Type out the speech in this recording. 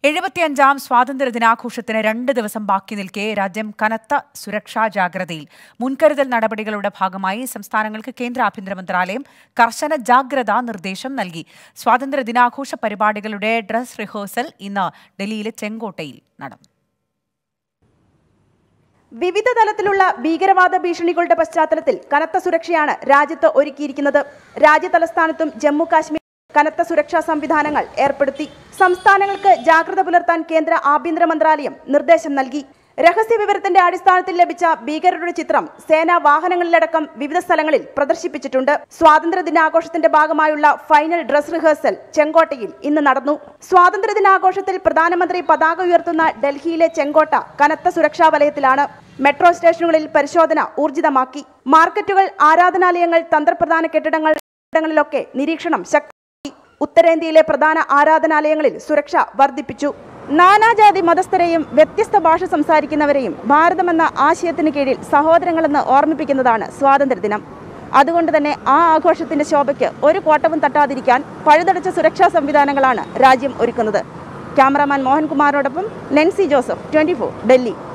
എഴുപത്തിയഞ്ചാം സ്വാതന്ത്ര്യ ദിനാഘോഷത്തിന് രണ്ട് ദിവസം ബാക്കി നിൽക്കെ രാജ്യം കനത്ത സുരക്ഷാ ജാഗ്രതയിൽ മുൻകരുതൽ നടപടികളുടെ ഭാഗമായി സംസ്ഥാനങ്ങൾക്ക് കേന്ദ്ര ആഭ്യന്തര മന്ത്രാലയം കർശന ജാഗ്രതാ നിർദ്ദേശം നൽകി സ്വാതന്ത്ര്യ ദിനാഘോഷ പരിപാടികളുടെ ഡ്രസ് റിഹേഴ്സൽ ഇന്ന് ഡൽഹിയിലെ ചെങ്കോട്ടയിൽ നടന്നു വിവിധ തലത്തിലുള്ള ഭീകരവാദ ഭീഷണികളുടെ പശ്ചാത്തലത്തിൽ കനത്ത സുരക്ഷയാണ് രാജ്യത്ത് ഒരുക്കിയിരിക്കുന്നത് രാജ്യതലസ്ഥാനത്തും ജമ്മു കാശ്മീർ കനത്ത സുരക്ഷാ സംവിധാനങ്ങൾ ഏർപ്പെടുത്തി സംസ്ഥാനങ്ങൾക്ക് ജാഗ്രത പുലർത്താൻ കേന്ദ്ര ആഭ്യന്തര മന്ത്രാലയം നിർദ്ദേശം നൽകി രഹസ്യ വിവരത്തിന്റെ അടിസ്ഥാനത്തിൽ ലഭിച്ച ഭീകരരുടെ ചിത്രം സേനാ വാഹനങ്ങളിലടക്കം വിവിധ സ്ഥലങ്ങളിൽ പ്രദർശിപ്പിച്ചിട്ടുണ്ട് സ്വാതന്ത്ര്യ ദിനാഘോഷത്തിന്റെ ഭാഗമായുള്ള ഫൈനൽ ഡ്രസ് റിഹേഴ്സൽ ചെങ്കോട്ടയിൽ ഇന്ന് നടന്നു സ്വാതന്ത്ര്യ ദിനാഘോഷത്തിൽ പ്രധാനമന്ത്രി പതാക ഉയർത്തുന്ന ഡൽഹിയിലെ ചെങ്കോട്ട കനത്ത സുരക്ഷാ വലയത്തിലാണ് മെട്രോ സ്റ്റേഷനുകളിൽ പരിശോധന ഊർജിതമാക്കി മാർക്കറ്റുകൾ ആരാധനാലയങ്ങൾ തന്ത്രപ്രധാന കെട്ടിടങ്ങൾ ങ്ങളിലൊക്കെ നിരീക്ഷണം ശക്തി ഉത്തരേന്ത്യയിലെ പ്രധാന ആരാധനാലയങ്ങളിൽ സുരക്ഷ വർദ്ധിപ്പിച്ചു നാനാജാതി മതസ്ഥരെയും വ്യത്യസ്ത ഭാഷ സംസാരിക്കുന്നവരെയും ഭാരതമെന്ന ആശയത്തിന് കീഴിൽ സഹോദരങ്ങളെന്ന് ഓർമ്മിപ്പിക്കുന്നതാണ് സ്വാതന്ത്ര്യദിനം അതുകൊണ്ട് തന്നെ ആ ആഘോഷത്തിന്റെ ശോഭയ്ക്ക് ഒരു കോട്ടവും തട്ടാതിരിക്കാൻ പഴുതടച്ച സുരക്ഷാ സംവിധാനങ്ങളാണ് രാജ്യം ഒരുക്കുന്നത് ക്യാമറാമാൻ മോഹൻകുമാറിനോടൊപ്പം നെൻസി ജോസഫ് ട്വന്റി ഡൽഹി